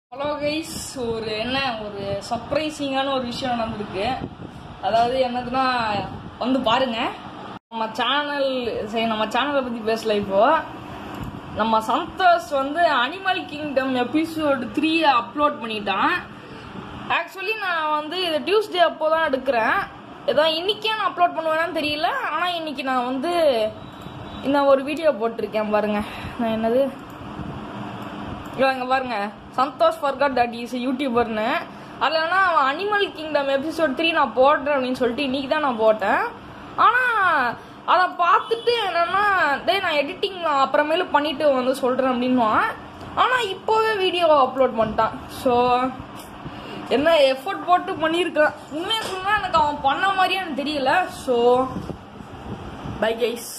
hello guys ஒரு என்ன ஒரு சர்ப்ரைசிங்கான ஒரு விஷயம் நடந்திருக்கு அதாவது என்னதுன்னா வந்து பாருங்க நம்ம சேனல் சரி நம்ம சேனலை பத்தி பேசல இப்போ நம்ம சந்தோஷ் வந்து animal kingdom episode three upload பண்ணிட்டான் ஆக்சுவலி நான் வந்து இது டியூஸ்டே அப்போ தான் எடுக்கிறேன் ஏதோ இன்னைக்கே நான் அப்லோட் பண்ணுவேனான்னு தெரியல ஆனால் இன்னைக்கு நான் வந்து இந்த ஒரு வீடியோ போட்டிருக்கேன் பாருங்க நான் என்னது இவங்க பாருங்க சந்தோஷ் ஃபர்காட் தட் இஸ் யூடியூபர்னு அதில் அவன் அனிமல் கிங்டம் எபிசோட் த்ரீ நான் போடுறேன் அப்படின்னு சொல்லிட்டு இன்னைக்கு தான் நான் போட்டேன் ஆனால் அதை பார்த்துட்டு என்னன்னா டேய் நான் எடிட்டிங் நான் அப்புறமேலு பண்ணிட்டு வந்து சொல்கிறேன் அப்படின்னுவான் ஆனால் இப்போவே வீடியோ அப்லோட் பண்ணிட்டான் ஸோ என்ன எஃபோர்ட் போட்டு பண்ணியிருக்கான் உண்மையாக சொன்னால் எனக்கு அவன் பண்ண மாதிரியே எனக்கு தெரியல ஸோ பை கைஸ்